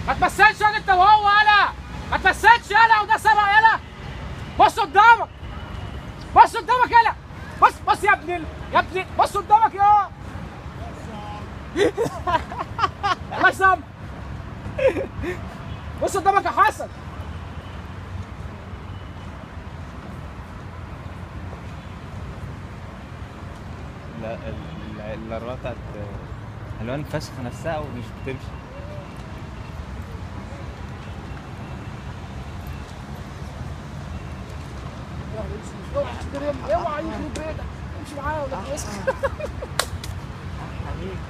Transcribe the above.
ما تمثلش انا انت وهو يالا ما تمثلش يالا وده سبق يالا بص قدامك بص قدامك يالا بص بص يا ابني ال- يا ابني بص قدامك يا الله يسامحك بص قدامك يا حسن لا ال- ال- الارواح بتاعت الوان فشخ نفسها ومش بتمشي اوعى يخرب بيتك امشي معايا ولا